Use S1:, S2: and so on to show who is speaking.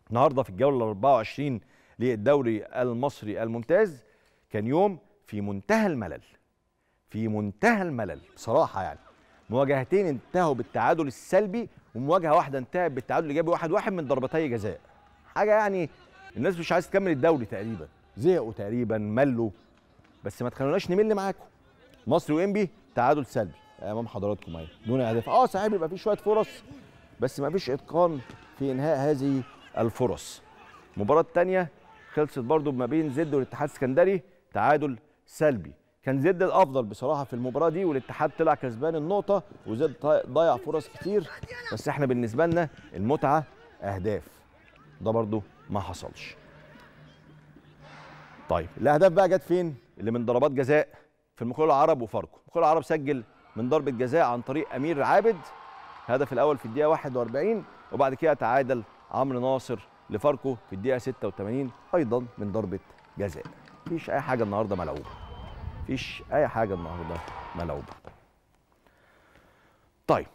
S1: النهارده في الجوله ال 24 للدوري المصري الممتاز كان يوم في منتهى الملل في منتهى الملل بصراحه يعني مواجهتين انتهوا بالتعادل السلبي ومواجهه واحده انتهت بالتعادل الايجابي واحد واحد من ضربتي جزاء حاجه يعني الناس مش عايز تكمل الدوري تقريبا زهقوا تقريبا ملوا بس ما تخلوناش نمل معاكم مصر وانبي تعادل سلبي امام حضراتكم اهي دون اهداف اه صحيح بيبقى في شويه فرص بس ما فيش اتقان في انهاء هذه الفرص المباراه الثانيه خلصت برضو ما بين زد والاتحاد السكندري تعادل سلبي كان زد الافضل بصراحه في المباراه دي والاتحاد طلع كسبان النقطه وزد ضيع فرص كتير بس احنا بالنسبه لنا المتعه اهداف ده برضو ما حصلش طيب الاهداف بقى جت فين اللي من ضربات جزاء في المخلوع العرب وفاركو المخلوع العرب سجل من ضربه جزاء عن طريق امير عابد الهدف الاول في الدقيقه 41 وبعد كده تعادل عمرو ناصر لفاركو في الدقيقه 86 ايضا من ضربه جزاء مفيش اي حاجه النهارده ملعوبه مفيش اي حاجه النهارده ملعوبه طيب